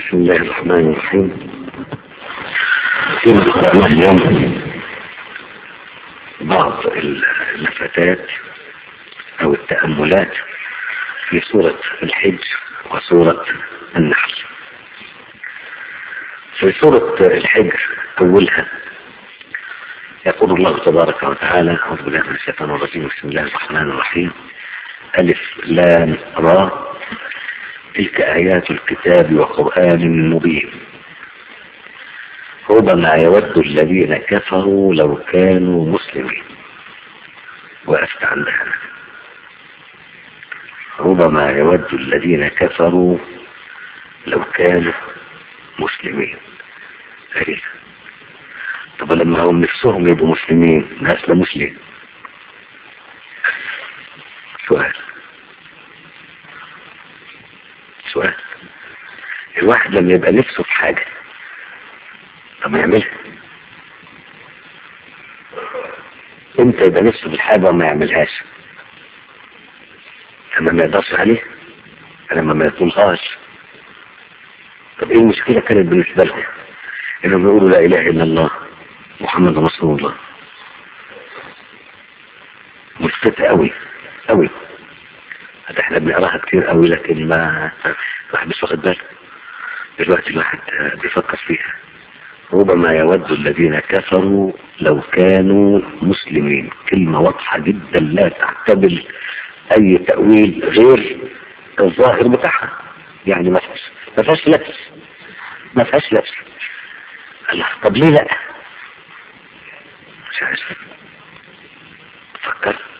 بسم الله الرحمن الرحيم في مقدمة اليوم بعض اللفتات أو التأملات في سورة الحج وسورة النحل في سورة الحج أولها يقول الله تبارك وتعالى أعوذ بالله من الشيطان الرجيم بسم الله الرحمن الرحيم ألف لام را تلك آيات الكتاب وقرآن مبين ربما يود الذين كفروا لو كانوا مسلمين وقفت عندها أنا ربما يود الذين كفروا لو كانوا مسلمين غريب طب لما هم نفسهم يبقوا مسلمين ناس لا مسلم سؤال سؤال الواحد لما يبقى نفسه في حاجة طب ما يعملها امتى يبقى نفسه في الحاجة وما يعملهاش لما ما يقدرش عليه لما ما يطولهاش طب ايه المشكلة كانت بالنسبة لهم انهم يقولوا لا اله الا الله محمد رسول الله ملفتة قوي قوي هذا احنا بنقراها كتير قوي لكن ما الواحد مش واخد باله دلوقتي الواحد بيفكر فيها ربما يود الذين كفروا لو كانوا مسلمين كلمة واضحة جدا لا تحتمل اي تأويل غير الظاهر بتاعها يعني ما فيهاش ما فيهاش لبس ما فيهاش لبس الله طب ليه لا مش عارف فكرت